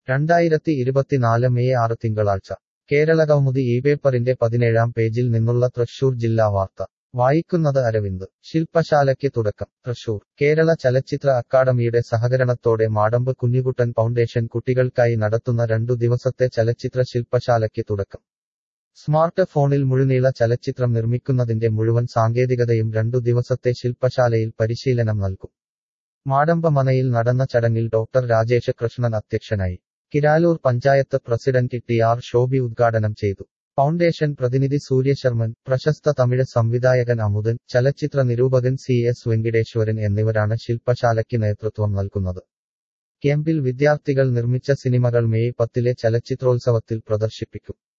രണ്ടായിരത്തി ഇരുപത്തിനാല് മെയ് ആറ് തിങ്കളാഴ്ച കേരളകൗമുദി ഈ പേപ്പറിന്റെ പതിനേഴാം പേജിൽ നിന്നുള്ള തൃശൂർ ജില്ലാ വാർത്ത വായിക്കുന്നത് അരവിന്ദ് ശില്പശാലയ്ക്ക് തുടക്കം തൃശൂർ കേരള ചലച്ചിത്ര അക്കാദമിയുടെ സഹകരണത്തോടെ മാടമ്പ് കുഞ്ഞിക്കുട്ടൻ ഫൗണ്ടേഷൻ കുട്ടികൾക്കായി നടത്തുന്ന രണ്ടു ദിവസത്തെ ചലച്ചിത്ര ശില്പശാലയ്ക്ക് തുടക്കം സ്മാർട്ട് ഫോണിൽ മുഴുനീള ചലച്ചിത്രം നിർമ്മിക്കുന്നതിന്റെ മുഴുവൻ സാങ്കേതികതയും രണ്ടു ദിവസത്തെ ശില്പശാലയിൽ പരിശീലനം നൽകും മാടമ്പ മനയിൽ നടന്ന ചടങ്ങിൽ ഡോക്ടർ രാജേഷ് കൃഷ്ണൻ അധ്യക്ഷനായി Kiraloor panchayat president T R Shobhi ഉദ്ഘാടനം ചെയ്തു ഫൗണ്ടേഷൻ പ്രതിനിധി സൂര്യശർമ്മൻ പ്രശസ്ത തമിഴ് സംവിധായകൻ അമുദൻ ചലച്ചിത്ര നിരൂപകൻ സി എസ് വെങ്കിടേശ്വരൻ എന്നിവരാണ് ശില്പശാലയ്ക്ക് നേതൃത്വം നൽകുന്നത് ക്യാമ്പിൽ വിദ്യാർത്ഥികൾ നിർമ്മിച്ച സിനിമകൾ മെയ് പത്തിലെ ചലച്ചിത്രോത്സവത്തിൽ പ്രദർശിപ്പിക്കും